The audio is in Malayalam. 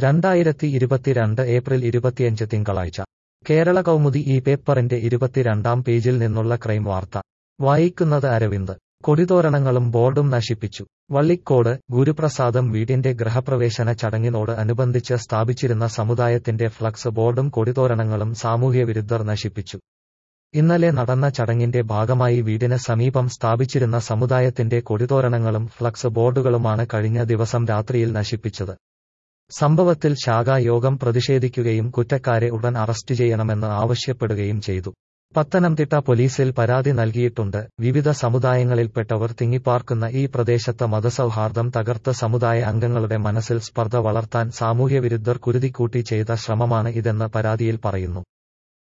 രണ്ടായിരത്തി ഇരുപത്തിരണ്ട് ഏപ്രിൽ ഇരുപത്തിയഞ്ച് തിങ്കളാഴ്ച കേരള കൗമുദി ഈ പേപ്പറിന്റെ ഇരുപത്തിരണ്ടാം പേജിൽ നിന്നുള്ള ക്രൈം വാർത്ത വായിക്കുന്നത് അരവിന്ദ് കൊടിതോരണങ്ങളും ബോർഡും നശിപ്പിച്ചു വള്ളിക്കോട് ഗുരുപ്രസാദം വീടിന്റെ ഗൃഹപ്രവേശന ചടങ്ങിനോട് അനുബന്ധിച്ച് സ്ഥാപിച്ചിരുന്ന സമുദായത്തിന്റെ ഫ്ലക്സ് ബോർഡും കൊടിതോരണങ്ങളും സാമൂഹ്യവിരുദ്ധർ നശിപ്പിച്ചു ഇന്നലെ നടന്ന ചടങ്ങിന്റെ ഭാഗമായി വീടിന് സമീപം സ്ഥാപിച്ചിരുന്ന സമുദായത്തിന്റെ കൊടിതോരണങ്ങളും ഫ്ലക്സ് ബോർഡുകളുമാണ് കഴിഞ്ഞ ദിവസം രാത്രിയിൽ നശിപ്പിച്ചത് സംഭവത്തിൽ ശാഖായോഗം പ്രതിഷേധിക്കുകയും കുറ്റക്കാരെ ഉടൻ അറസ്റ്റ് ചെയ്യണമെന്ന് ആവശ്യപ്പെടുകയും ചെയ്തു പത്തനംതിട്ട പോലീസിൽ പരാതി നൽകിയിട്ടുണ്ട് വിവിധ സമുദായങ്ങളിൽപ്പെട്ടവർ തിങ്ങിപ്പാർക്കുന്ന ഈ പ്രദേശത്ത് മതസൗഹാർദ്ദം തകർത്ത് സമുദായ അംഗങ്ങളുടെ മനസ്സിൽ സ്പർദ്ധ വളർത്താൻ സാമൂഹ്യവിരുദ്ധർ കുരുതിക്കൂട്ടി ചെയ്ത ശ്രമമാണ് ഇതെന്ന് പരാതിയിൽ പറയുന്നു